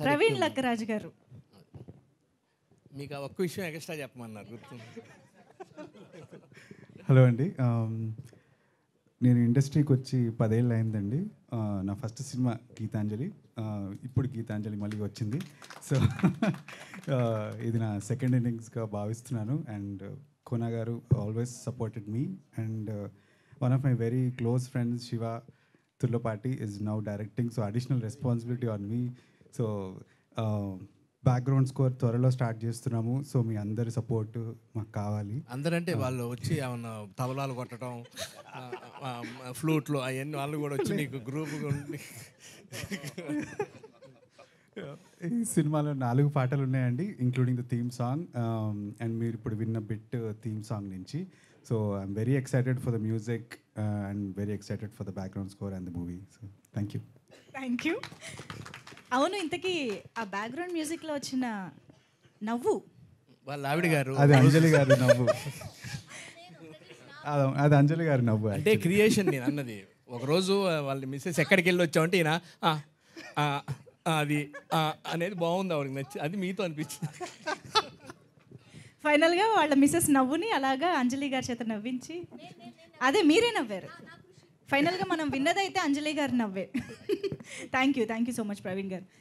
ప్రవీణ్ లక్కరాజు గారు మీకు ఆ ఒక్క విషయం ఎక్స్ట్రా చెప్పమన్నారు గుర్తుంది హలో అండి ఆమ్, నేను ఇండస్ట్రీకి వచ్చి పదేళ్ళు అయిందండి ఆ, నా ఫస్ట్ సినిమా గీతాంజలి ఆ, ఇప్పుడు గీతాంజలి మళ్ళీ వచ్చింది సో ఆ, ఇది నా సెకండ్ ఇన్నింగ్స్గా భావిస్తున్నాను అండ్ కోనా గారు always supported me and one of my very close friends Shiva Turlapati is now directing so additional responsibility on me so background score త్వరలో స్టార్ట్ చేస్తున్నాము సో మీ అందరి సపోర్ట్ మాకు కావాలి అందరంటే వాళ్ళు వచ్చి ఏమన్నా తబలాలు కొట్టడం ఫ్లూట్లు అవన్నీ వాళ్ళు కూడా వచ్చి నీకు గ్రూప్ ఉండి ఈ సినిమాలో నాలుగు పాటలు ఉన్నాయండి including the theme song and మీరు ఇప్పుడు విన్న బిట్ థీమ్ సాంగ్ నుంచి so I'm very excited for the music and very excited for the background score and the movie so thank you thank you అవును ఇంతకీ ఆ బ్యాక్గ్రౌండ్ మ్యూజిక్లో వచ్చిన నవ్వు వాళ్ళ ఆవిడ గారు అది అంజలి గారి నవ్వు అది- అది అంజలి గారి నవ్వు అంటే క్రియేషన్ నేను అన్నది ఒకరోజు వాళ్ళ మిస్సెస్ ఎక్కడికి వెళ్ళి వచ్చామంటే ఈయన "ఆ, ఆ, ఆ, అది ఆ" అనేది బాగుంది ఆవిడకి నచ్చి అది మీతో అనిపించింది ఫైనల్గా వాళ్ళ మిస్సెస్ నవ్వుని అలాగా అంజలి గారి చేత నవ్వించి అదే మీరే నవ్వారు ఫైనల్గా మనం విన్నదైతే అంజలి గారు నవ్వే thank you thank you so much Praveen గారు